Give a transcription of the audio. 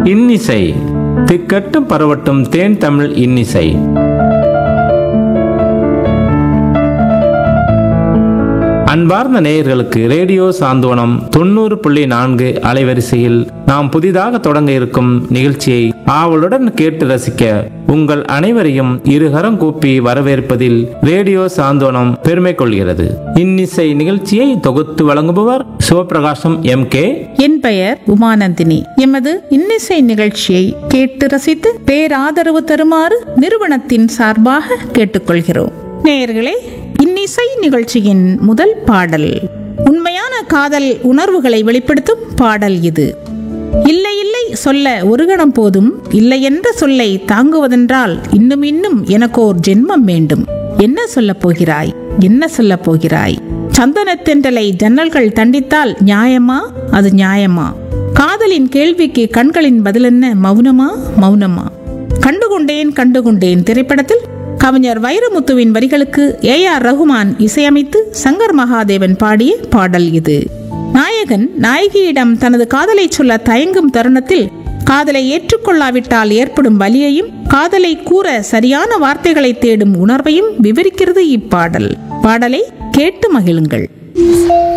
இன்னிசை திக்கட்டும் பரவட்டும் தேன் தமிழ் இன்னிசை அன்பார்ந்த நேயர்களுக்கு ரேடியோ சாந்தோனம் தொண்ணூறு புள்ளி நான்கு அலைவரிசையில் நாம் புதிதாக தொடங்க இருக்கும் நிகழ்ச்சியை ஆவலுடன் கேட்டு ரசிக்க உங்கள் அனைவரையும் இருகரம் கூப்பி வரவேற்பதில் ரேடியோ சாந்தோனம் பெருமை கொள்கிறது இன்னிசை நிகழ்ச்சியை தொகுத்து வழங்குபவர் சிவபிரகாசம் எம் கே என் பெயர் உமானந்தினி எமது இன்னிசை நிகழ்ச்சியை கேட்டு ரசித்து பேராதரவு தருமாறு நிறுவனத்தின் சார்பாக கேட்டுக்கொள்கிறோம் நேயர்களே இன்னிசை நிகழ்ச்சியின் முதல் பாடல் உண்மையான காதல் உணர்வுகளை வெளிப்படுத்தும் பாடல் இது இல்லை இல்லை சொல்ல ஒரு கணம் போதும் இல்லை என்ற சொல்லை தாங்குவதென்றால் இன்னும் இன்னும் எனக்கோர் ஜென்மம் வேண்டும் என்ன சொல்லப் போகிறாய் என்ன சொல்லப் போகிறாய் சந்தனத்தென்றலை ஜன்னல்கள் தண்டித்தால் நியாயமா அது நியாயமா காதலின் கேள்விக்கு கண்களின் பதிலென்ன மௌனமா மௌனமா கண்டுகொண்டேன் கண்டுகொண்டேன் திரைப்படத்தில் கவிஞர் வைரமுத்துவின் வரிகளுக்கு ஏ ஆர் ரகுமான் இசையமைத்து சங்கர் மகாதேவன் பாடிய பாடல் இது நாயகன் நாயகியிடம் தனது காதலை சொல்ல தயங்கும் தருணத்தில் காதலை ஏற்றுக்கொள்ளாவிட்டால் ஏற்படும் வலியையும் காதலை கூற சரியான வார்த்தைகளை தேடும் உணர்வையும் விவரிக்கிறது இப்பாடல் பாடலை கேட்டு மகிழுங்கள்